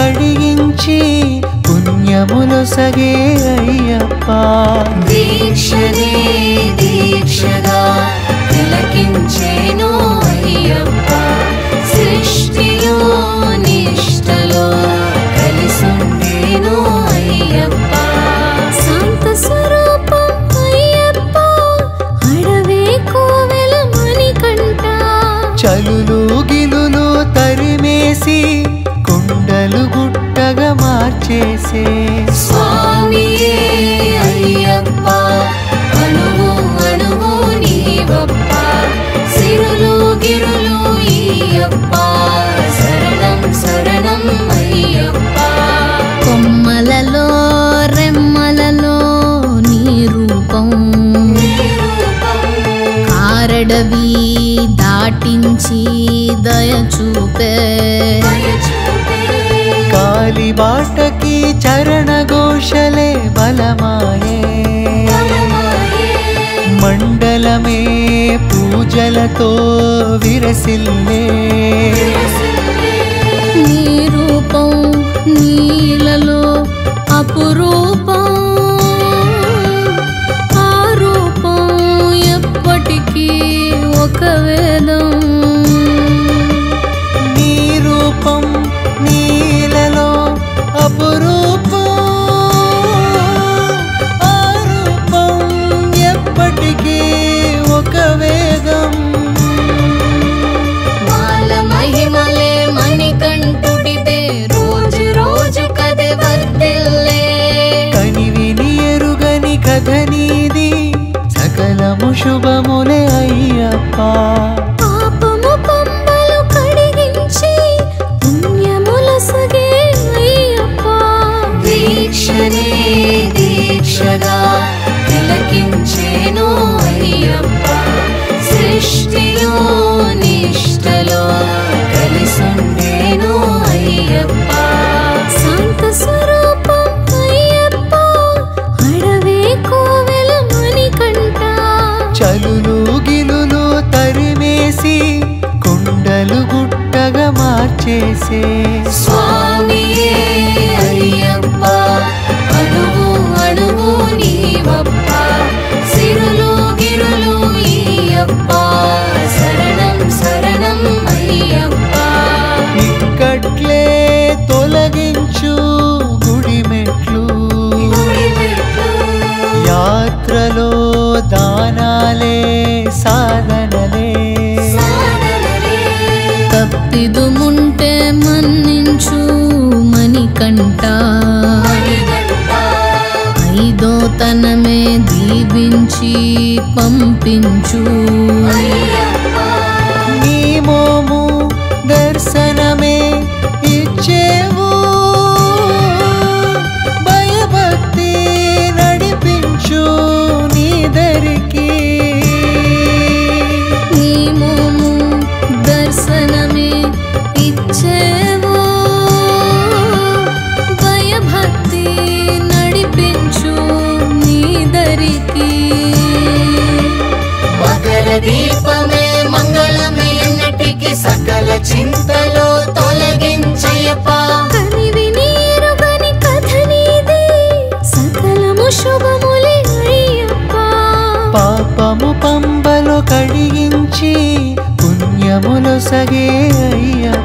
కడిగించి పుణ్యములు సగే అయ్యప్ప దీక్షనే దీక్షగా తిలకించేను అయ్యప్ప సృష్టిలో నిష్టలో కలిసుండేను అయ్యప్ప శాంత స్వరూపం అయ్యప్ప అడవే కోవెల మణికంఠ చలులు గిలులు తరిమేసి కొండలు గుట్టగా మార్చేసే స్వామియే అయ్యప్ప అణువు అణువు నీవప్ప సిరులు గిరులు ఈయప్ప శరణం శరణం అయ్యప్ప కొమ్మలలో రెమ్మలలో నీ రూపం కారడవి దాటించి దయ చూపే కాలిబాటకి చరణ ఘోషలే బలమాయే మండలమే పూజలతో విరసిల్లే నీ రూపం నీలలో అపురూపం ఆ రూపం ఎప్పటికీ ఒక వేదం నీ రూపం నీలలో అపురూపం ఆ రూపం ఎప్పటికీ ఒక వేదం వాళ్ళ మహిమలే మణికంఠుడిదే రోజు రోజు కదే వర్దిల్లే కనివిని ఎరుగని కథ నీది సకలము శుభములే అయ్యప్ప పాపము పంబలు కడిగించి పుణ్యముల సగే అయ్యప్ప దీక్షనే దీక్షగా తిలకించేను అయ్యప్ప సృష్టిలో నిష్టలో కలిసుండేను అయ్యప్ప శాంత స్వరూపం అయ్యప్ప అడవే కోవెల మణికంఠ చలులు గిలులు తరిమేసి కొండలు గుట్టగా మార్చేసే స్వామియే అయ్యప్ప అణువు అణువు నీవప్ప సిరులు గిరులు ఈయప్ప శరణం శరణం అయ్యప్ప ఇక్కట్లే తొలగించు గుడి మెట్లు యాత్రలో దానాలే సాధనలే తప్పిదుముంటే మన్నించు మణికంఠ ఐదో తనమే దీవించి పంపించు నీ మోము దర్శనమే ఇచ్చేవు భయభక్తి నడిపించు నీ దరికి నీ మోము దర్శనమే ఇచ్చేవో భయభక్తి నడిపించు నీ దరికి మకర దీపమే మంగళమే ఎన్నటికి సకల చింతలో తొలగించయప్ప కనివి నీరుగని కథ నీది సకలము శుభములే అయ్యప్ప పాపము పంబలు కడిగించి పుణ్యములు సగే అయ్యప్ప